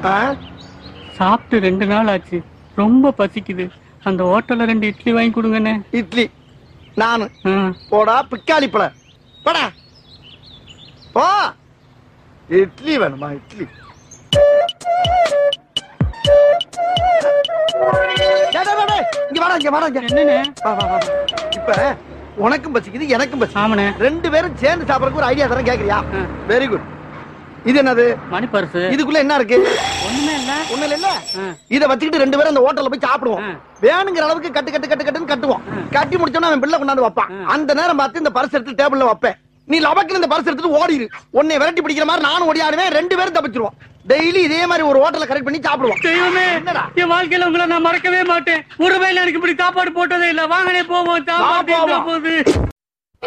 ஆ? சாப்பிட்டு ரெண்டு நாள் ஆச்சு ரொம்ப பசிக்குது அந்த ஹோட்டல்ல ரெண்டு இட்லி வாங்கி கொடுங்கண்ணே இட்லி நானு ஆ. போடா பிக்காளி பழ போடா போ இட்லி வேணுமா இட்லி டேய், டேய், டேய், டேய், இங்க வாடா இங்க வாடா இங்க என்னண்ணே வா, வா, வா, வா. இப்ப உனக்கும் பசிக்குது எனக்கும் பசி ஆமாண்ணே ரெண்டு பேரும் சேர்ந்து சாப்பிடறதுக்கு ஒரு ஐடியா தரேன் கேக்குறியா ஆ. வெரி குட் இது என்னது மணி பர்ஸ் இதுக்குள்ள என்ன இருக்கு ஒண்ணுமே இல்ல ஒண்ணு இல்ல ஆ. இத வச்சுக்கிட்டு ரெண்டு பேரும் அந்த ஹோட்டல்ல போய் சாப்பிடுவோம் ஆ. வேணுங்கிற அளவுக்கு கட்டு கட்டு கட்டு கட்டுன்னு கட்டுவோம் கட்டி முடிச்சோன்னா அவன் பிள்ளை கொண்டாந்து வைப்பான் ஆ. அந்த நேரம் பார்த்து இந்த பரிசு எடுத்து டேபிள்ல வைப்பேன் நீ லபக்குன்னு இந்த பரிசு எடுத்துட்டு ஓடிடு உன்னை விரட்டி பிடிக்கிற மாதிரி நானும் ஓடியாடுவேன் ரெண்டு பேரும் தப்பிச்சிருவோம் டெய்லி இதே மாதிரி ஒரு ஹோட்டல்ல கரெக்ட் பண்ணி சாப்பிடுவோம் தெய்வமே என்னடா? என் வாழ்க்கையில உங்களை நான் மறக்கவே மாட்டேன் ஒரு வேளை எனக்கு இப்படி சாப்பாடு போட்டதே இல்ல வாங்கனே போவோம் சாப்பாடு வா, போவோம். போகுது